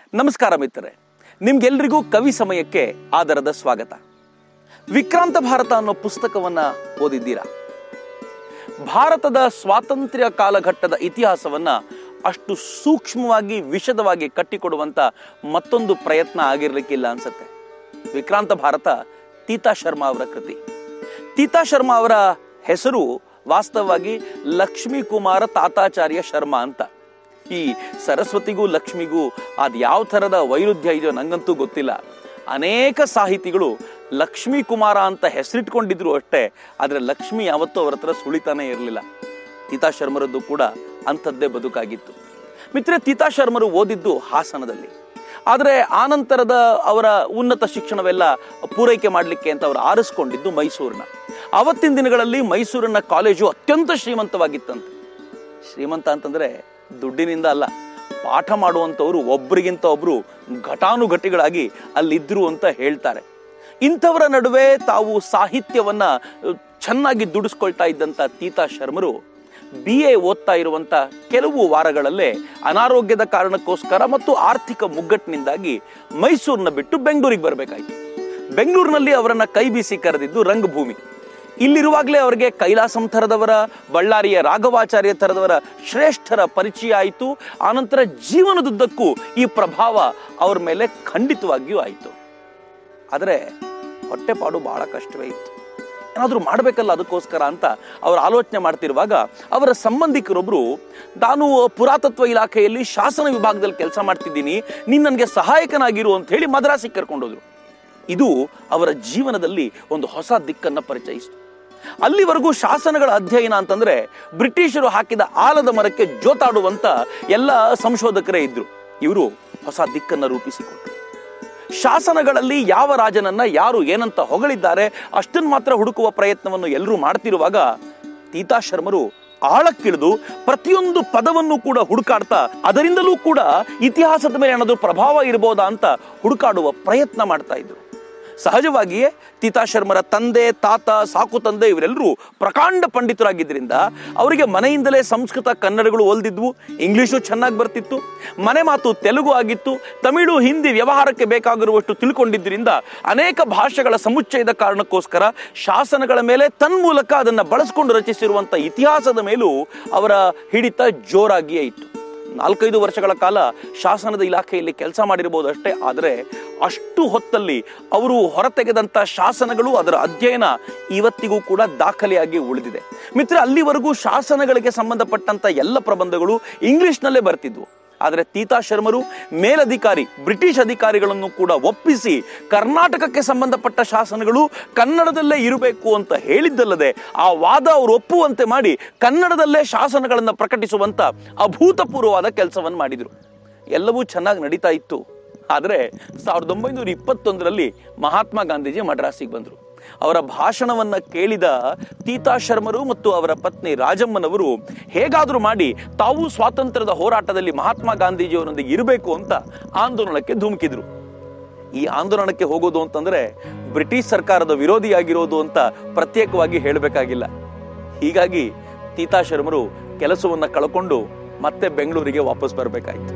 ನಮಸ್ಕಾರ ಮಿತ್ರರೇ ನಿಮ್ಗೆಲ್ರಿಗೂ ಕವಿ ಸಮಯಕ್ಕೆ ಆದರದ ಸ್ವಾಗತ ವಿಕ್ರಾಂತ ಭಾರತ ಅನ್ನೋ ಪುಸ್ತಕವನ್ನ ಓದಿದ್ದೀರಾ ಭಾರತದ ಸ್ವಾತಂತ್ರ್ಯ ಕಾಲಘಟ್ಟದ ಇತಿಹಾಸವನ್ನ ಅಷ್ಟು ಸೂಕ್ಷ್ಮವಾಗಿ ವಿಶದವಾಗಿ ಕಟ್ಟಿಕೊಡುವಂತ ಮತ್ತೊಂದು ಪ್ರಯತ್ನ ಆಗಿರ್ಲಿಕ್ಕಿಲ್ಲ ಅನ್ಸತ್ತೆ ವಿಕ್ರಾಂತ ಭಾರತ ತೀತಾ ಶರ್ಮಾ ಅವರ ಕೃತಿ ತೀತಾ ಶರ್ಮಾ ಅವರ ಹೆಸರು ವಾಸ್ತವವಾಗಿ ಲಕ್ಷ್ಮೀ ಕುಮಾರ ತಾತಾಚಾರ್ಯ ಶರ್ಮಾ ಅಂತ ಈ ಸರಸ್ವತಿಗೂ ಲಕ್ಷ್ಮಿಗೂ ಅದ್ ಯಾವ ಥರದ ವೈರುಧ್ಯ ಇದೆಯೋ ನಂಗಂತೂ ಗೊತ್ತಿಲ್ಲ ಅನೇಕ ಸಾಹಿತಿಗಳು ಲಕ್ಷ್ಮೀ ಕುಮಾರ ಅಂತ ಹೆಸರಿಟ್ಕೊಂಡಿದ್ರು ಅಷ್ಟೇ ಆದರೆ ಲಕ್ಷ್ಮಿ ಯಾವತ್ತೂ ಅವರ ಹತ್ರ ಸುಳಿತಾನೇ ಇರಲಿಲ್ಲ ತೀತಾ ಶರ್ಮರದ್ದು ಕೂಡ ಅಂಥದ್ದೇ ಬದುಕಾಗಿತ್ತು ಮಿತ್ರ ತೀತಾ ಶರ್ಮರು ಓದಿದ್ದು ಹಾಸನದಲ್ಲಿ ಆದರೆ ಆನಂತರದ ಅವರ ಉನ್ನತ ಶಿಕ್ಷಣವೆಲ್ಲ ಪೂರೈಕೆ ಮಾಡಲಿಕ್ಕೆ ಅಂತ ಅವರು ಆರಿಸ್ಕೊಂಡಿದ್ದು ಮೈಸೂರಿನ ಅವತ್ತಿನ ದಿನಗಳಲ್ಲಿ ಮೈಸೂರಿನ ಕಾಲೇಜು ಅತ್ಯಂತ ಶ್ರೀಮಂತವಾಗಿತ್ತಂತೆ ಶ್ರೀಮಂತ ಅಂತಂದ್ರೆ ದುಡ್ಡಿನಿಂದ ಅಲ್ಲ ಪಾಠ ಮಾಡುವಂಥವ್ರು ಒಬ್ರಿಗಿಂತ ಒಬ್ರು ಘಟಾನುಘಟಿಗಳಾಗಿ ಅಲ್ಲಿದ್ರು ಅಂತ ಹೇಳ್ತಾರೆ ಇಂಥವರ ನಡುವೆ ತಾವು ಸಾಹಿತ್ಯವನ್ನ ಅಹ್, ಚೆನ್ನಾಗಿ ದುಡಿಸ್ಕೊಳ್ತಾ ಇದ್ದಂಥ ತೀತಾ ಶರ್ಮರು ಬಿ ಎ ಓದ್ತಾ ಇರುವಂತ ಕೆಲವು ವಾರಗಳಲ್ಲೇ ಅನಾರೋಗ್ಯದ ಕಾರಣಕ್ಕೋಸ್ಕರ ಮತ್ತು ಆರ್ಥಿಕ ಮುಗ್ಗಟ್ಟಿನಿಂದಾಗಿ ಮೈಸೂರನ್ನ ಬಿಟ್ಟು ಬೆಂಗಳೂರಿಗೆ ಬರಬೇಕಾಯ್ತು ಬೆಂಗಳೂರಿನಲ್ಲಿ ಅವರನ್ನ ಕೈ ಬೀಸಿ ಕರೆದಿದ್ದು ರಂಗಭೂಮಿ ಇಲ್ಲಿರುವಾಗಲೇ ಅವರಿಗೆ ಕೈಲಾಸಂ ಥರದವರ ಬಳ್ಳಾರಿಯ ರಾಘವಾಚಾರ್ಯ ಥರದವರ ಶ್ರೇಷ್ಠರ ಪರಿಚಯ ಆಯಿತು ಆನಂತರ ಜೀವನದುದ್ದಕ್ಕೂ ಈ ಪ್ರಭಾವ ಅವ್ರ ಮೇಲೆ ಖಂಡಿತವಾಗಿಯೂ ಆಯಿತು ಆದರೆ ಹೊಟ್ಟೆಪಾಡು ಬಹಳ ಕಷ್ಟವೇ ಇತ್ತು ಏನಾದರೂ ಮಾಡಬೇಕಲ್ಲ ಅದಕ್ಕೋಸ್ಕರ ಅಂತ ಅವರು ಆಲೋಚನೆ ಮಾಡ್ತಿರುವಾಗ ಅವರ ಸಂಬಂಧಿಕರೊಬ್ಬರು ನಾನು ಪುರಾತತ್ವ ಇಲಾಖೆಯಲ್ಲಿ ಶಾಸನ ವಿಭಾಗದಲ್ಲಿ ಕೆಲಸ ಮಾಡ್ತಿದ್ದೀನಿ ನೀನು ನನಗೆ ಸಹಾಯಕನಾಗಿರು ಅಂತ ಹೇಳಿ ಮದ್ರಾಸಿಗೆ ಕರ್ಕೊಂಡೋದ್ರು ಇದು ಅವರ ಜೀವನದಲ್ಲಿ ಒಂದು ಹೊಸ ದಿಕ್ಕನ್ನು ಪರಿಚಯಿಸಿತು ಅಲ್ಲಿವರೆಗೂ ಶಾಸನಗಳ ಅಧ್ಯಯನ ಅಂತಂದ್ರೆ ಬ್ರಿಟಿಷರು ಹಾಕಿದ ಆಲದ ಮರಕ್ಕೆ ಜೋತಾಡುವಂತ ಎಲ್ಲ ಸಂಶೋಧಕರೇ ಇದ್ರು ಇವರು ಹೊಸ ದಿಕ್ಕನ್ನು ರೂಪಿಸಿಕೊಟ್ರು ಶಾಸನಗಳಲ್ಲಿ ಯಾವ ರಾಜನನ್ನ ಯಾರು ಏನಂತ ಹೊಗಳಿದ್ದಾರೆ ಅಷ್ಟನ್ನು ಮಾತ್ರ ಹುಡುಕುವ ಪ್ರಯತ್ನವನ್ನು ಎಲ್ಲರೂ ಮಾಡ್ತಿರುವಾಗ ತೀತಾ ಶರ್ಮರು ಆಳಕ್ಕಿಳಿದು ಪ್ರತಿಯೊಂದು ಪದವನ್ನು ಕೂಡ ಹುಡುಕಾಡ್ತಾ ಅದರಿಂದಲೂ ಕೂಡ ಇತಿಹಾಸದ ಮೇಲೆ ಏನಾದರೂ ಪ್ರಭಾವ ಇರಬಹುದಾ ಅಂತ ಹುಡುಕಾಡುವ ಪ್ರಯತ್ನ ಮಾಡ್ತಾ ಇದ್ರು ಸಹಜವಾಗಿಯೇ ತೀತಾ ಶರ್ಮರ ತಂದೆ ತಾತ ಸಾಕು ತಂದೆ ಇವರೆಲ್ಲರೂ ಪ್ರಕಾಂಡ ಪಂಡಿತರಾಗಿದ್ದರಿಂದ ಅವರಿಗೆ ಮನೆಯಿಂದಲೇ ಸಂಸ್ಕೃತ ಕನ್ನಡಗಳು ಒಲ್ದಿದ್ವು ಇಂಗ್ಲಿಷು ಚೆನ್ನಾಗಿ ಬರ್ತಿತ್ತು ಮನೆ ಮಾತು ತೆಲುಗು ಆಗಿತ್ತು ತಮಿಳು ಹಿಂದಿ ವ್ಯವಹಾರಕ್ಕೆ ಬೇಕಾಗಿರುವಷ್ಟು ತಿಳ್ಕೊಂಡಿದ್ದರಿಂದ ಅನೇಕ ಭಾಷೆಗಳ ಸಮುಚ್ಚಯದ ಕಾರಣಕ್ಕೋಸ್ಕರ ಶಾಸನಗಳ ಮೇಲೆ ತನ್ಮೂಲಕ ಅದನ್ನು ಬಳಸಿಕೊಂಡು ರಚಿಸಿರುವಂಥ ಇತಿಹಾಸದ ಮೇಲೂ ಅವರ ಹಿಡಿತ ಜೋರಾಗಿಯೇ ಇತ್ತು ನಾಲ್ಕೈದು ವರ್ಷಗಳ ಕಾಲ ಶಾಸನದ ಇಲಾಖೆಯಲ್ಲಿ ಕೆಲಸ ಮಾಡಿರಬಹುದು ಅಷ್ಟೇ ಆದರೆ ಅಷ್ಟು ಹೊತ್ತಲ್ಲಿ ಅವರು ಹೊರತೆಗೆದಂಥ ಶಾಸನಗಳು ಅದರ ಅಧ್ಯಯನ ಇವತ್ತಿಗೂ ಕೂಡ ದಾಖಲೆಯಾಗಿ ಉಳಿದಿದೆ ಮಿತ್ರ ಅಲ್ಲಿವರೆಗೂ ಶಾಸನಗಳಿಗೆ ಸಂಬಂಧಪಟ್ಟಂತ ಎಲ್ಲ ಪ್ರಬಂಧಗಳು ಇಂಗ್ಲಿಷ್ನಲ್ಲೇ ಬರ್ತಿದ್ವು ಆದರೆ ತೀತಾ ಶರ್ಮರು ಮೇಲಧಿಕಾರಿ ಬ್ರಿಟಿಷ್ ಅಧಿಕಾರಿಗಳನ್ನು ಕೂಡ ಒಪ್ಪಿಸಿ ಕರ್ನಾಟಕಕ್ಕೆ ಸಂಬಂಧಪಟ್ಟ ಶಾಸನಗಳು ಕನ್ನಡದಲ್ಲೇ ಇರಬೇಕು ಅಂತ ಹೇಳಿದ್ದಲ್ಲದೆ ಆ ವಾದ ಅವರು ಒಪ್ಪುವಂತೆ ಮಾಡಿ ಕನ್ನಡದಲ್ಲೇ ಶಾಸನಗಳನ್ನು ಪ್ರಕಟಿಸುವಂತ ಅಭೂತಪೂರ್ವವಾದ ಕೆಲಸವನ್ನು ಮಾಡಿದರು ಎಲ್ಲವೂ ಚೆನ್ನಾಗಿ ನಡೀತಾ ಇತ್ತು ಆದರೆ ಸಾವಿರದ ಒಂಬೈನೂರ ಇಪ್ಪತ್ತೊಂದರಲ್ಲಿ ಮಹಾತ್ಮ ಗಾಂಧೀಜಿ ಮಡ್ರಾಸಿಗೆ ಬಂದರು ಅವರ ಭಾಷಣವನ್ನ ಕೇಳಿದ ತೀತಾ ಶರ್ಮರು ಮತ್ತು ಅವರ ಪತ್ನಿ ರಾಜಮ್ಮನವರು ಹೇಗಾದರೂ ಮಾಡಿ ತಾವು ಸ್ವಾತಂತ್ರ್ಯದ ಹೋರಾಟದಲ್ಲಿ ಮಹಾತ್ಮ ಗಾಂಧೀಜಿಯವರೊಂದಿಗೆ ಇರಬೇಕು ಅಂತ ಆಂದೋಲನಕ್ಕೆ ಧುಮುಕಿದ್ರು ಈ ಆಂದೋಲನಕ್ಕೆ ಹೋಗೋದು ಅಂತಂದ್ರೆ ಬ್ರಿಟಿಷ್ ಸರ್ಕಾರದ ವಿರೋಧಿಯಾಗಿರೋದು ಅಂತ ಪ್ರತ್ಯೇಕವಾಗಿ ಹೇಳಬೇಕಾಗಿಲ್ಲ ಹೀಗಾಗಿ ತೀತಾ ಶರ್ಮರು ಕೆಲಸವನ್ನ ಕಳ್ಕೊಂಡು ಮತ್ತೆ ಬೆಂಗಳೂರಿಗೆ ವಾಪಸ್ ಬರಬೇಕಾಯ್ತು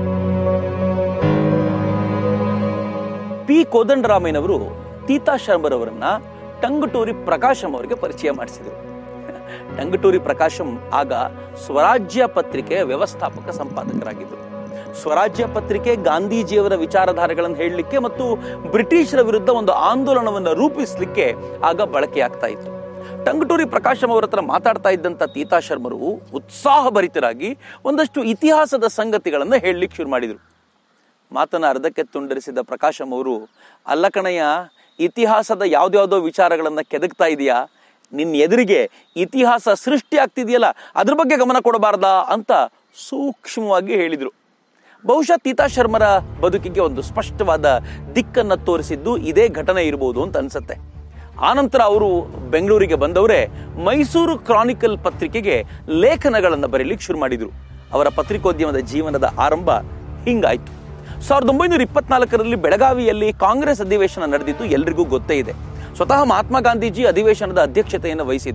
ಪಿ ಕೋದಂಡರಾಮಯ್ಯನವರು ತೀತಾ ಶರ್ಮರವರನ್ನ ಟಂಗುಟೂರಿ ಪ್ರಕಾಶಂ ಅವರಿಗೆ ಪರಿಚಯ ಮಾಡಿಸಿದರು ಟಂಗುಟೂರಿ ಪ್ರಕಾಶಂ ಆಗ ಸ್ವರಾಜ್ಯ ಪತ್ರಿಕೆಯ ವ್ಯವಸ್ಥಾಪಕ ಸಂಪಾದಕರಾಗಿದ್ದರು ಸ್ವರಾಜ್ಯ ಪತ್ರಿಕೆ ಗಾಂಧೀಜಿಯವರ ವಿಚಾರಧಾರೆಗಳನ್ನು ಹೇಳಲಿಕ್ಕೆ ಮತ್ತು ಬ್ರಿಟಿಷರ ವಿರುದ್ಧ ಒಂದು ಆಂದೋಲನವನ್ನು ರೂಪಿಸಲಿಕ್ಕೆ ಆಗ ಬಳಕೆಯಾಗ್ತಾ ಇತ್ತು ಟಂಗುಟೂರಿ ಪ್ರಕಾಶಂ ಅವರ ಹತ್ರ ಮಾತಾಡ್ತಾ ಇದ್ದಂಥ ತೀತಾ ಶರ್ಮರು ಉತ್ಸಾಹಭರಿತರಾಗಿ ಒಂದಷ್ಟು ಇತಿಹಾಸದ ಸಂಗತಿಗಳನ್ನು ಹೇಳಲಿಕ್ಕೆ ಶುರು ಮಾಡಿದರು ಮಾತನ್ನ ಅರ್ಧಕ್ಕೆ ತುಂಡರಿಸಿದ ಪ್ರಕಾಶಂ ಅವರು ಅಲ್ಲ ಕಣಯ್ಯ ಇತಿಹಾಸದ ಯಾವ್ದ್ಯಾವ್ದೋ ವಿಚಾರಗಳನ್ನ ಕೆದಕ್ತಾ ಇದೆಯಾ ನಿನ್ನ ಎದುರಿಗೆ ಇತಿಹಾಸ ಸೃಷ್ಟಿ ಆಗ್ತಿದೆಯಲ್ಲ ಅದ್ರ ಬಗ್ಗೆ ಗಮನ ಕೊಡಬಾರ್ದಾ ಅಂತ ಸೂಕ್ಷ್ಮವಾಗಿ ಹೇಳಿದರು ಬಹುಶಃ ತೀತಾ ಶರ್ಮರ ಬದುಕಿಗೆ ಒಂದು ಸ್ಪಷ್ಟವಾದ ದಿಕ್ಕನ್ನ ತೋರಿಸಿದ್ದು ಇದೇ ಘಟನೆ ಇರಬಹುದು ಅಂತ ಅನ್ಸುತ್ತೆ ಆನಂತರ ಅವರು ಬೆಂಗಳೂರಿಗೆ ಬಂದವರೇ ಮೈಸೂರು ಕ್ರಾನಿಕಲ್ ಪತ್ರಿಕೆಗೆ ಲೇಖನಗಳನ್ನು ಬರೀಲಿಕ್ಕೆ ಶುರು ಮಾಡಿದರು ಅವರ ಪತ್ರಿಕೋದ್ಯಮದ ಜೀವನದ ಆರಂಭ ಹಿಂಗಾಯ್ತು ಸಾವಿರದ ಒಂಬೈನೂರ ಇಪ್ಪತ್ನಾಲ್ಕರಲ್ಲಿ ಬೆಳಗಾವಿಯಲ್ಲಿ ಕಾಂಗ್ರೆಸ್ ಅಧಿವೇಶನ ನಡೆದಿದ್ದು ಎಲ್ರಿಗೂ ಗೊತ್ತೇ ಇದೆ ಸ್ವತಃ ಮಹಾತ್ಮ ಗಾಂಧೀಜಿ ಅಧಿವೇಶನದ ಅಧ್ಯಕ್ಷತೆಯನ್ನು ವಹಿಸಿದ್ರು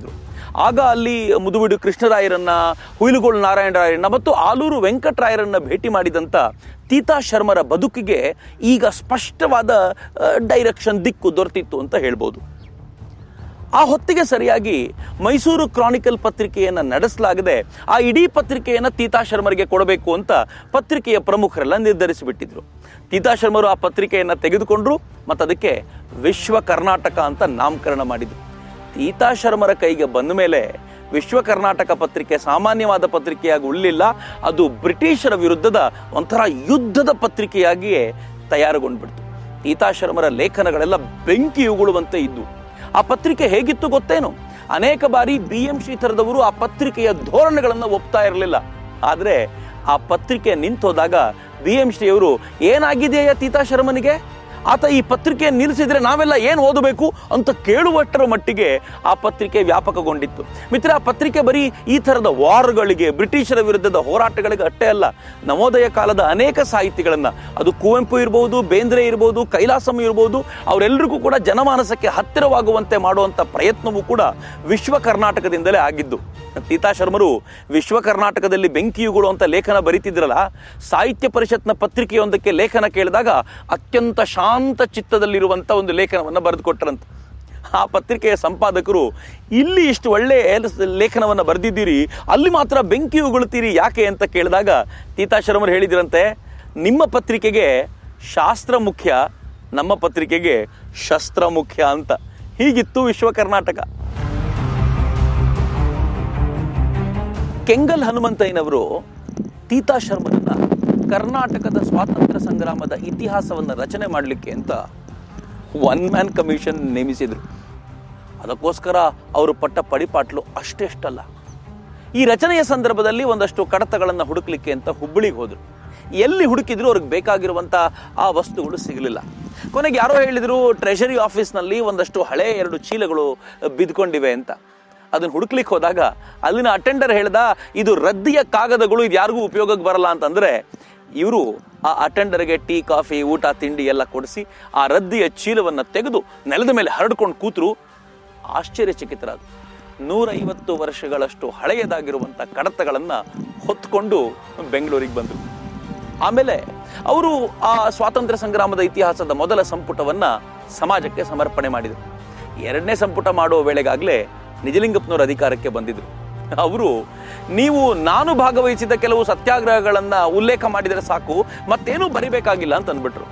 ಆಗ ಅಲ್ಲಿ ಮುದುಬಿಡು ಕೃಷ್ಣರಾಯರನ್ನ ಹುಯಿಲುಗೋಳು ನಾರಾಯಣರಾಯರನ್ನ ಮತ್ತು ಆಲೂರು ವೆಂಕಟರಾಯರನ್ನ ಭೇಟಿ ಮಾಡಿದಂಥ ತೀತಾ ಶರ್ಮರ ಬದುಕಿಗೆ ಈಗ ಸ್ಪಷ್ಟವಾದ ಡೈರೆಕ್ಷನ್ ದಿಕ್ಕು ದೊರೆತಿತ್ತು ಅಂತ ಹೇಳ್ಬೋದು ಆ ಹೊತ್ತಿಗೆ ಸರಿಯಾಗಿ ಮೈಸೂರು ಕ್ರಾನಿಕಲ್ ಪತ್ರಿಕೆಯನ್ನು ನಡೆಸಲಾಗದೆ ಆ ಇಡೀ ಪತ್ರಿಕೆಯನ್ನು ತೀತಾ ಶರ್ಮರಿಗೆ ಕೊಡಬೇಕು ಅಂತ ಪತ್ರಿಕೆಯ ಪ್ರಮುಖರೆಲ್ಲ ನಿರ್ಧರಿಸಿಬಿಟ್ಟಿದ್ರು ತೀತಾ ಶರ್ಮರು ಆ ಪತ್ರಿಕೆಯನ್ನು ತೆಗೆದುಕೊಂಡ್ರು ಮತ್ತು ಅದಕ್ಕೆ ವಿಶ್ವ ಕರ್ನಾಟಕ ಅಂತ ನಾಮಕರಣ ಮಾಡಿದ್ರು ತೀತಾ ಶರ್ಮರ ಕೈಗೆ ಬಂದ ಮೇಲೆ ವಿಶ್ವ ಕರ್ನಾಟಕ ಪತ್ರಿಕೆ ಸಾಮಾನ್ಯವಾದ ಪತ್ರಿಕೆಯಾಗಿ ಉಳಿಲಿಲ್ಲ ಅದು ಬ್ರಿಟಿಷರ ವಿರುದ್ಧದ ಒಂಥರ ಯುದ್ಧದ ಪತ್ರಿಕೆಯಾಗಿಯೇ ತಯಾರುಗೊಂಡ್ಬಿಡ್ತು ತೀತಾ ಶರ್ಮರ ಲೇಖನಗಳೆಲ್ಲ ಬೆಂಕಿ ಉಗುಳುವಂತೆ ಇದ್ವು ಆ ಪತ್ರಿಕೆ ಹೇಗಿತ್ತು ಗೊತ್ತೇನು ಅನೇಕ ಬಾರಿ ಬಿ ಎಂ ಶ್ರೀಧರದವರು ಆ ಪತ್ರಿಕೆಯ ಧೋರಣೆಗಳನ್ನು ಒಪ್ತಾ ಇರಲಿಲ್ಲ ಆದ್ರೆ ಆ ಪತ್ರಿಕೆ ನಿಂತೋದಾಗ ಬಿ ಎಂ ಶ್ರೀಯವರು ಏನಾಗಿದೆಯಾ ತೀತಾ ಶರ್ಮನಿಗೆ ಆತ ಈ ಪತ್ರಿಕೆ ನಿಲ್ಲಿಸಿದ್ರೆ ನಾವೆಲ್ಲ ಏನು ಓದಬೇಕು ಅಂತ ಕೇಳುವಷ್ಟರ ಮಟ್ಟಿಗೆ ಆ ಪತ್ರಿಕೆ ವ್ಯಾಪಕಗೊಂಡಿತ್ತು ಮಿತ್ರ ಆ ಪತ್ರಿಕೆ ಬರೀ ಈ ಥರದ ವಾರ್ಗಳಿಗೆ ಬ್ರಿಟಿಷರ ವಿರುದ್ಧದ ಹೋರಾಟಗಳಿಗೆ ಅಷ್ಟೇ ಅಲ್ಲ ನವೋದಯ ಕಾಲದ ಅನೇಕ ಸಾಹಿತಿಗಳನ್ನ ಅದು ಕುವೆಂಪು ಇರ್ಬೋದು ಬೇಂದ್ರೆ ಇರ್ಬೋದು ಕೈಲಾಸಂ ಇರ್ಬೋದು ಅವರೆಲ್ಲರಿಗೂ ಕೂಡ ಜನಮಾನಸಕ್ಕೆ ಹತ್ತಿರವಾಗುವಂತೆ ಮಾಡುವಂಥ ಪ್ರಯತ್ನವೂ ಕೂಡ ವಿಶ್ವ ಕರ್ನಾಟಕದಿಂದಲೇ ಆಗಿದ್ದು ತೀತಾ ಶರ್ಮರು ವಿಶ್ವ ಕರ್ನಾಟಕದಲ್ಲಿ ಬೆಂಕಿಯುಗಳು ಅಂತ ಲೇಖನ ಬರೀತಿದ್ರಲ್ಲ ಸಾಹಿತ್ಯ ಪರಿಷತ್ನ ಪತ್ರಿಕೆಯೊಂದಕ್ಕೆ ಲೇಖನ ಕೇಳಿದಾಗ ಅತ್ಯಂತ ಶಾಂತ ಚಿತ್ತದಲ್ಲಿರುವಂಥ ಒಂದು ಲೇಖನವನ್ನು ಬರೆದು ಕೊಟ್ಟರಂತೆ ಆ ಪತ್ರಿಕೆಯ ಸಂಪಾದಕರು ಇಲ್ಲಿ ಇಷ್ಟು ಒಳ್ಳೆ ಲೇಖನವನ್ನು ಬರೆದಿದ್ದೀರಿ ಅಲ್ಲಿ ಮಾತ್ರ ಬೆಂಕಿ ಉಗುಳುತ್ತೀರಿ ಯಾಕೆ ಅಂತ ಕೇಳಿದಾಗ ತೀತಾ ಶರ್ಮರು ಹೇಳಿದ್ರಂತೆ ನಿಮ್ಮ ಪತ್ರಿಕೆಗೆ ಶಾಸ್ತ್ರ ಮುಖ್ಯ ನಮ್ಮ ಪತ್ರಿಕೆಗೆ ಶಸ್ತ್ರ ಮುಖ್ಯ ಅಂತ ಹೀಗಿತ್ತು ವಿಶ್ವ ಕರ್ನಾಟಕ ಕೆಂಗಲ್ ಹನುಮಂತಯ್ಯನವರು ತೀತಾ ಶರ್ಮರನ್ನ ಕರ್ನಾಟಕದ ಸ್ವಾತಂತ್ರ್ಯ ಸಂಗ್ರಾಮದ ಇತಿಹಾಸವನ್ನು ರಚನೆ ಮಾಡಲಿಕ್ಕೆ ಅಂತ ಒನ್ ಮ್ಯಾನ್ ಕಮಿಷನ್ ನೇಮಿಸಿದರು ಅದಕ್ಕೋಸ್ಕರ ಅವರು ಪಟ್ಟ ಪಡಿಪಾಟ್ಲು ಅಷ್ಟೆಷ್ಟಲ್ಲ ಈ ರಚನೆಯ ಸಂದರ್ಭದಲ್ಲಿ ಒಂದಷ್ಟು ಕಡತಗಳನ್ನು ಹುಡುಕ್ಲಿಕ್ಕೆ ಅಂತ ಹುಬ್ಬಳ್ಳಿಗೆ ಹೋದರು ಎಲ್ಲಿ ಹುಡುಕಿದ್ರು ಅವ್ರಿಗೆ ಬೇಕಾಗಿರುವಂಥ ಆ ವಸ್ತುಗಳು ಸಿಗಲಿಲ್ಲ ಕೊನೆಗೆ ಯಾರೋ ಹೇಳಿದರು ಟ್ರೆಷರಿ ಆಫೀಸ್ನಲ್ಲಿ ಒಂದಷ್ಟು ಹಳೆ ಎರಡು ಚೀಲಗಳು ಬಿದ್ಕೊಂಡಿವೆ ಅಂತ ಅದನ್ನು ಹುಡುಕ್ಲಿಕ್ಕೆ ಹೋದಾಗ ಅಲ್ಲಿನ ಅಟೆಂಡರ್ ಹೇಳ್ದ ಇದು ರದ್ದಿಯ ಕಾಗದಗಳು ಇದು ಯಾರಿಗೂ ಉಪಯೋಗಕ್ಕೆ ಬರಲ್ಲ ಅಂತಂದ್ರೆ ಇವರು ಆ ಅಟೆಂಡರ್ಗೆ ಟೀ ಕಾಫಿ ಊಟ ತಿಂಡಿ ಎಲ್ಲ ಕೊಡಿಸಿ ಆ ರದ್ದಿಯ ಚೀಲವನ್ನು ತೆಗೆದು ನೆಲದ ಮೇಲೆ ಹರಡ್ಕೊಂಡು ಕೂತರು ಆಶ್ಚರ್ಯಚಕಿತರಾದರು ನೂರೈವತ್ತು ವರ್ಷಗಳಷ್ಟು ಹಳೆಯದಾಗಿರುವಂಥ ಕಡತಗಳನ್ನು ಹೊತ್ಕೊಂಡು ಬೆಂಗಳೂರಿಗೆ ಬಂದರು ಆಮೇಲೆ ಅವರು ಆ ಸ್ವಾತಂತ್ರ್ಯ ಸಂಗ್ರಾಮದ ಇತಿಹಾಸದ ಮೊದಲ ಸಂಪುಟವನ್ನ ಸಮಾಜಕ್ಕೆ ಸಮರ್ಪಣೆ ಮಾಡಿದರು ಎರಡನೇ ಸಂಪುಟ ಮಾಡುವ ವೇಳೆಗಾಗಲೇ ನಿಜಲಿಂಗಪ್ಪನವರು ಅಧಿಕಾರಕ್ಕೆ ಬಂದಿದ್ರು ಅವರು ನೀವು ನಾನು ಭಾಗವಹಿಸಿದ ಕೆಲವು ಸತ್ಯಾಗ್ರಹಗಳನ್ನ ಉಲ್ಲೇಖ ಮಾಡಿದರೆ ಸಾಕು ಮತ್ತೇನೂ ಬರಿಬೇಕಾಗಿಲ್ಲ ಅಂತ ಅಂದ್ಬಿಟ್ರು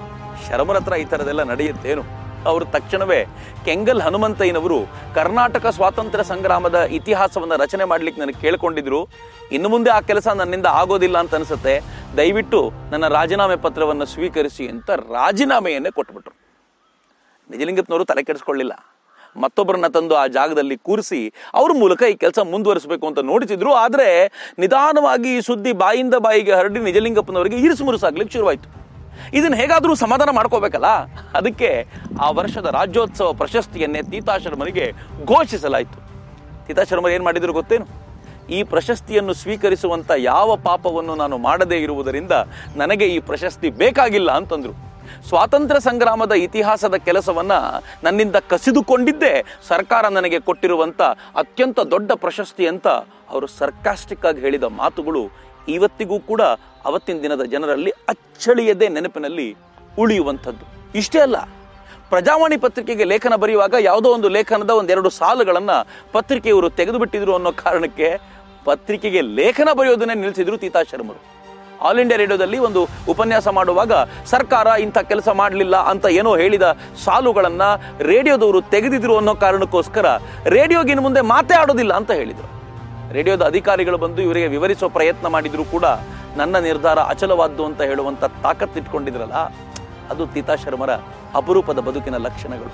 ಶರಮರ ಹತ್ರ ಈ ಥರದೆಲ್ಲ ನಡೆಯುತ್ತೇನು ಅವರು ತಕ್ಷಣವೇ ಕೆಂಗಲ್ ಹನುಮಂತಯ್ಯನವರು ಕರ್ನಾಟಕ ಸ್ವಾತಂತ್ರ್ಯ ಸಂಗ್ರಾಮದ ಇತಿಹಾಸವನ್ನು ರಚನೆ ಮಾಡ್ಲಿಕ್ಕೆ ನನಗೆ ಕೇಳ್ಕೊಂಡಿದ್ರು ಇನ್ನು ಮುಂದೆ ಆ ಕೆಲಸ ನನ್ನಿಂದ ಆಗೋದಿಲ್ಲ ಅಂತ ಅನಿಸುತ್ತೆ ದಯವಿಟ್ಟು ನನ್ನ ರಾಜೀನಾಮೆ ಪತ್ರವನ್ನು ಸ್ವೀಕರಿಸಿ ಅಂತ ರಾಜೀನಾಮೆಯನ್ನೇ ಕೊಟ್ಬಿಟ್ರು ನಿಜಲಿಂಗಪ್ಪನವರು ತಲೆ ಕೆಡಿಸ್ಕೊಳ್ಳಿಲ್ಲ ಮತ್ತೊಬ್ಬರನ್ನ ತಂದು ಆ ಜಾಗದಲ್ಲಿ ಕೂರಿಸಿ ಅವ್ರ ಮೂಲಕ ಈ ಕೆಲಸ ಮುಂದುವರಿಸಬೇಕು ಅಂತ ನೋಡಿಸಿದ್ರು ಆದರೆ ನಿಧಾನವಾಗಿ ಈ ಸುದ್ದಿ ಬಾಯಿಂದ ಬಾಯಿಗೆ ಹರಡಿ ನಿಜಲಿಂಗಪ್ಪನವರಿಗೆ ಇರಿಸು ಮುರುಸಾಗ್ಲಿಕ್ಕೆ ಶುರುವಾಯಿತು ಇದನ್ನು ಹೇಗಾದರೂ ಸಮಾಧಾನ ಮಾಡ್ಕೋಬೇಕಲ್ಲ ಅದಕ್ಕೆ ಆ ವರ್ಷದ ರಾಜ್ಯೋತ್ಸವ ಪ್ರಶಸ್ತಿಯನ್ನೇ ತೀತಾಶರ್ಮನಿಗೆ ಘೋಷಿಸಲಾಯಿತು ತೀತಾಶರ್ಮರು ಏನು ಮಾಡಿದ್ರು ಗೊತ್ತೇನು ಈ ಪ್ರಶಸ್ತಿಯನ್ನು ಸ್ವೀಕರಿಸುವಂತ ಯಾವ ಪಾಪವನ್ನು ನಾನು ಮಾಡದೇ ಇರುವುದರಿಂದ ನನಗೆ ಈ ಪ್ರಶಸ್ತಿ ಬೇಕಾಗಿಲ್ಲ ಅಂತಂದ್ರು ಸ್ವಾತಂತ್ರ್ಯ ಸಂಗ್ರಾಮದ ಇತಿಹಾಸದ ಕೆಲಸವನ್ನ ನನ್ನಿಂದ ಕಸಿದುಕೊಂಡಿದ್ದೇ ಸರ್ಕಾರ ನನಗೆ ಕೊಟ್ಟಿರುವಂತ ಅತ್ಯಂತ ದೊಡ್ಡ ಪ್ರಶಸ್ತಿ ಅಂತ ಅವರು ಸರ್ಕಾಸ್ಟಿಕ್ ಆಗಿ ಹೇಳಿದ ಮಾತುಗಳು ಇವತ್ತಿಗೂ ಕೂಡ ಅವತ್ತಿನ ದಿನದ ಜನರಲ್ಲಿ ಅಚ್ಚಳಿಯದೆ ನೆನಪಿನಲ್ಲಿ ಉಳಿಯುವಂಥದ್ದು ಇಷ್ಟೇ ಅಲ್ಲ ಪ್ರಜಾವಾಣಿ ಪತ್ರಿಕೆಗೆ ಲೇಖನ ಬರೆಯುವಾಗ ಯಾವುದೋ ಒಂದು ಲೇಖನದ ಒಂದೆರಡು ಸಾಲುಗಳನ್ನ ಪತ್ರಿಕೆಯವರು ತೆಗೆದು ಬಿಟ್ಟಿದ್ರು ಅನ್ನೋ ಕಾರಣಕ್ಕೆ ಪತ್ರಿಕೆಗೆ ಲೇಖನ ಬರೆಯೋದನ್ನೇ ನಿಲ್ಲಿಸಿದ್ರು ತೀತಾ ಶರ್ಮರು ಆಲ್ ಇಂಡಿಯಾ ರೇಡಿಯೋದಲ್ಲಿ ಒಂದು ಉಪನ್ಯಾಸ ಮಾಡುವಾಗ ಸರ್ಕಾರ ಇಂಥ ಕೆಲಸ ಮಾಡಲಿಲ್ಲ ಅಂತ ಏನೋ ಹೇಳಿದ ಸಾಲುಗಳನ್ನ ರೇಡಿಯೋದವರು ತೆಗೆದಿದ್ರು ಅನ್ನೋ ಕಾರಣಕ್ಕೋಸ್ಕರ ರೇಡಿಯೋಗಿನ ಮುಂದೆ ಮಾತೇ ಆಡೋದಿಲ್ಲ ಅಂತ ಹೇಳಿದರು ರೇಡಿಯೋದ ಅಧಿಕಾರಿಗಳು ಬಂದು ಇವರಿಗೆ ವಿವರಿಸೋ ಪ್ರಯತ್ನ ಮಾಡಿದ್ರು ಕೂಡ ನನ್ನ ನಿರ್ಧಾರ ಅಚಲವಾದ್ದು ಅಂತ ಹೇಳುವಂತ ತಾಕತ್ತಿಟ್ಕೊಂಡಿದ್ರಲ್ಲ ಅದು ತೀತಾ ಶರ್ಮರ ಅಪರೂಪದ ಬದುಕಿನ ಲಕ್ಷಣಗಳು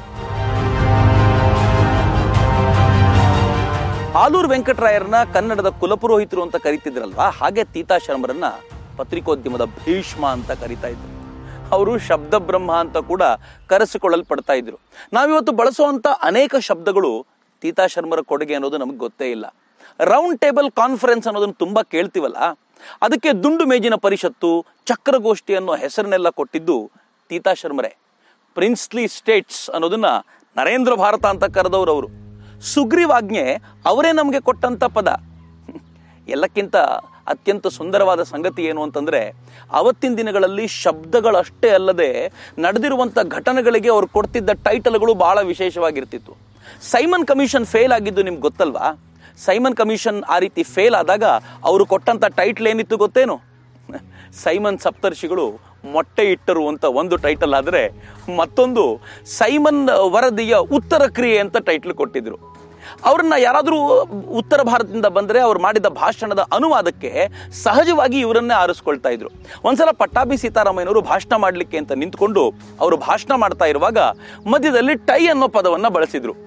ಆಲೂರು ವೆಂಕಟರಾಯರನ್ನ ಕನ್ನಡದ ಕುಲಪುರೋಹಿತರು ಅಂತ ಕರಿತಿದ್ರಲ್ವಾ ಹಾಗೆ ತೀತಾ ಶರ್ಮರನ್ನ ಪತ್ರಿಕೋದ್ಯಮದ ಭೀಷ್ಮ ಅಂತ ಕರಿತಾ ಇದ್ರು ಅವರು ಶಬ್ದ ಬ್ರಹ್ಮ ಅಂತ ಕೂಡ ಕರೆಸಿಕೊಳ್ಳಲ್ಪಡ್ತಾ ಇದ್ರು ನಾವಿವತ್ತು ಬಳಸುವಂತ ಅನೇಕ ಶಬ್ದಗಳು ತೀತಾ ಶರ್ಮರ ಕೊಡುಗೆ ಅನ್ನೋದು ನಮಗೆ ಗೊತ್ತೇ ಇಲ್ಲ ರೌಂಡ್ ಟೇಬಲ್ ಕಾನ್ಫರೆನ್ಸ್ ಅನ್ನೋದನ್ನು ತುಂಬಾ ಕೇಳ್ತೀವಲ್ಲ ಅದಕ್ಕೆ ದುಂಡು ಮೇಜಿನ ಪರಿಷತ್ತು ಚಕ್ರಗೋಷ್ಠಿ ಅನ್ನೋ ಹೆಸರನ್ನೆಲ್ಲ ಕೊಟ್ಟಿದ್ದು ತೀತಾ ಶರ್ಮರೇ ಪ್ರಿನ್ಸ್ಲಿ ಸ್ಟೇಟ್ಸ್ ಅನ್ನೋದನ್ನ ನರೇಂದ್ರ ಭಾರತ ಅಂತ ಕರೆದವರು ಅವರು ಸುಗ್ರೀವಾಜ್ಞೆ ಅವರೇ ನಮಗೆ ಕೊಟ್ಟಂತ ಪದ ಎಲ್ಲಕ್ಕಿಂತ ಅತ್ಯಂತ ಸುಂದರವಾದ ಸಂಗತಿ ಏನು ಅಂತಂದ್ರೆ ಅವತ್ತಿನ ದಿನಗಳಲ್ಲಿ ಶಬ್ದಗಳಷ್ಟೇ ಅಲ್ಲದೆ ನಡೆದಿರುವಂಥ ಘಟನೆಗಳಿಗೆ ಅವ್ರು ಕೊಡ್ತಿದ್ದ ಟೈಟಲ್ಗಳು ಬಹಳ ವಿಶೇಷವಾಗಿರ್ತಿತ್ತು ಸೈಮನ್ ಕಮಿಷನ್ ಫೇಲ್ ಆಗಿದ್ದು ನಿಮ್ಗೆ ಗೊತ್ತಲ್ವಾ ಸೈಮನ್ ಕಮಿಷನ್ ಆ ರೀತಿ ಫೇಲ್ ಆದಾಗ ಅವರು ಕೊಟ್ಟಂತ ಟೈಟ್ಲ್ ಏನಿತ್ತು ಗೊತ್ತೇನು ಸೈಮನ್ ಸಪ್ತರ್ಷಿಗಳು ಮೊಟ್ಟೆ ಇಟ್ಟರು ಅಂತ ಒಂದು ಟೈಟಲ್ ಆದರೆ ಮತ್ತೊಂದು ಸೈಮನ್ ವರದಿಯ ಉತ್ತರ ಕ್ರಿಯೆ ಅಂತ ಟೈಟ್ಲ್ ಕೊಟ್ಟಿದ್ರು ಅವ್ರನ್ನ ಯಾರಾದರೂ ಉತ್ತರ ಭಾರತದಿಂದ ಬಂದರೆ ಅವ್ರು ಮಾಡಿದ ಭಾಷಣದ ಅನುವಾದಕ್ಕೆ ಸಹಜವಾಗಿ ಇವರನ್ನೇ ಆರಿಸ್ಕೊಳ್ತಾ ಇದ್ರು ಒಂದ್ಸಲ ಪಟ್ಟಾಭಿ ಸೀತಾರಾಮಯ್ಯನವರು ಭಾಷಣ ಮಾಡಲಿಕ್ಕೆ ಅಂತ ನಿಂತ್ಕೊಂಡು ಅವರು ಭಾಷಣ ಮಾಡ್ತಾ ಇರುವಾಗ ಮಧ್ಯದಲ್ಲಿ ಟೈ ಅನ್ನೋ ಪದವನ್ನ ಬಳಸಿದ್ರು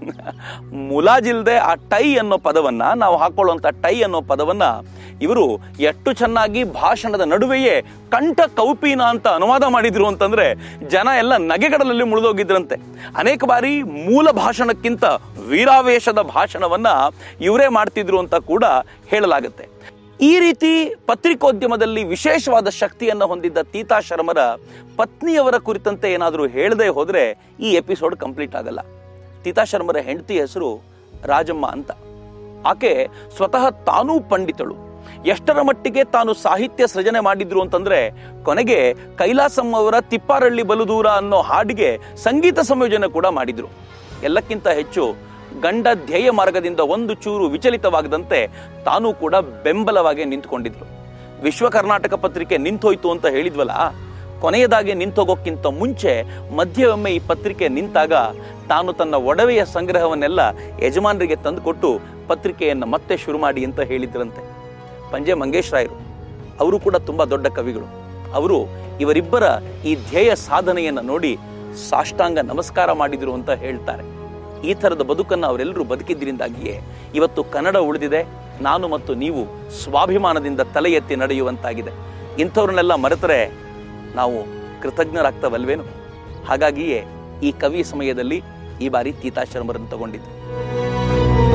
ಮುಲಾಜಿಲ್ದೆ ಆ ಟೈ ಅನ್ನೋ ಪದವನ್ನ ನಾವು ಹಾಕೊಳ್ಳುವಂತ ಟೈ ಅನ್ನೋ ಪದವನ್ನ ಇವರು ಎಷ್ಟು ಚೆನ್ನಾಗಿ ಭಾಷಣದ ನಡುವೆಯೇ ಕಂಠ ಕೌಪೀನ ಅಂತ ಅನುವಾದ ಮಾಡಿದ್ರು ಅಂತಂದ್ರೆ ಜನ ಎಲ್ಲ ನಗೆಗಡಲಲ್ಲಿ ಮುಳಿದೋಗಿದ್ರಂತೆ ಅನೇಕ ಬಾರಿ ಮೂಲ ಭಾಷಣಕ್ಕಿಂತ ವೀರಾವೇಶದ ಭಾಷಣವನ್ನ ಇವರೇ ಮಾಡ್ತಿದ್ರು ಅಂತ ಕೂಡ ಹೇಳಲಾಗುತ್ತೆ ಈ ರೀತಿ ಪತ್ರಿಕೋದ್ಯಮದಲ್ಲಿ ವಿಶೇಷವಾದ ಶಕ್ತಿಯನ್ನು ಹೊಂದಿದ್ದ ತೀತಾ ಶರ್ಮರ ಪತ್ನಿಯವರ ಕುರಿತಂತೆ ಏನಾದರೂ ಹೇಳದೆ ಹೋದ್ರೆ ಈ ಎಪಿಸೋಡ್ ಕಂಪ್ಲೀಟ್ ಆಗಲ್ಲ ತೀತಾ ಶರ್ಮರ ಹೆಂಡತಿ ಹೆಸರು ರಾಜಮ್ಮ ಅಂತ ಆಕೆ ಸ್ವತಃ ತಾನೂ ಪಂಡಿತಳು ಎಷ್ಟರ ಮಟ್ಟಿಗೆ ತಾನು ಸಾಹಿತ್ಯ ಸೃಜನೆ ಮಾಡಿದ್ರು ಅಂತಂದ್ರೆ ಕೊನೆಗೆ ಕೈಲಾಸಂ ಅವರ ತಿಪ್ಪಾರಳ್ಳಿ ಬಲು ದೂರ ಅನ್ನೋ ಹಾಡಿಗೆ ಸಂಗೀತ ಸಂಯೋಜನೆ ಕೂಡ ಮಾಡಿದ್ರು ಎಲ್ಲಕ್ಕಿಂತ ಹೆಚ್ಚು ಗಂಡ ಧ್ಯೇಯ ಮಾರ್ಗದಿಂದ ಒಂದು ಚೂರು ವಿಚಲಿತವಾಗದಂತೆ ತಾನೂ ಕೂಡ ಬೆಂಬಲವಾಗಿ ನಿಂತ್ಕೊಂಡಿದ್ರು ವಿಶ್ವ ಕರ್ನಾಟಕ ಪತ್ರಿಕೆ ನಿಂತೋಯ್ತು ಅಂತ ಹೇಳಿದ್ವಲ್ಲ ಕೊನೆಯದಾಗಿ ನಿಂತೋಗೋಕ್ಕಿಂತ ಮುಂಚೆ ಮಧ್ಯವೊಮ್ಮೆ ಈ ಪತ್ರಿಕೆ ನಿಂತಾಗ ತಾನು ತನ್ನ ಒಡವೆಯ ಸಂಗ್ರಹವನ್ನೆಲ್ಲ ಯಜಮಾನರಿಗೆ ತಂದುಕೊಟ್ಟು ಪತ್ರಿಕೆಯನ್ನು ಮತ್ತೆ ಶುರು ಮಾಡಿ ಅಂತ ಹೇಳಿದ್ರಂತೆ ಪಂಜೆ ಮಂಗೇಶ್ ರಾಯರು ಅವರು ಕೂಡ ತುಂಬಾ ದೊಡ್ಡ ಕವಿಗಳು ಅವರು ಇವರಿಬ್ಬರ ಈ ಧ್ಯೇಯ ಸಾಧನೆಯನ್ನು ನೋಡಿ ಸಾಷ್ಟಾಂಗ ನಮಸ್ಕಾರ ಮಾಡಿದ್ರು ಅಂತ ಹೇಳ್ತಾರೆ ಈ ಥರದ ಬದುಕನ್ನು ಅವರೆಲ್ಲರೂ ಬದುಕಿದ್ರಿಂದಾಗಿಯೇ ಇವತ್ತು ಕನ್ನಡ ಉಳಿದಿದೆ ನಾನು ಮತ್ತು ನೀವು ಸ್ವಾಭಿಮಾನದಿಂದ ತಲೆ ಎತ್ತಿ ನಡೆಯುವಂತಾಗಿದೆ ಇಂಥವ್ರನ್ನೆಲ್ಲ ಮರೆತರೆ ನಾವು ಕೃತಜ್ಞರಾಗ್ತವಲ್ವೇನು ಹಾಗಾಗಿಯೇ ಈ ಕವಿ ಸಮಯದಲ್ಲಿ ಈ ಬಾರಿ ತೀತಾಶ್ರಮರನ್ನು ತಗೊಂಡಿದ್ದು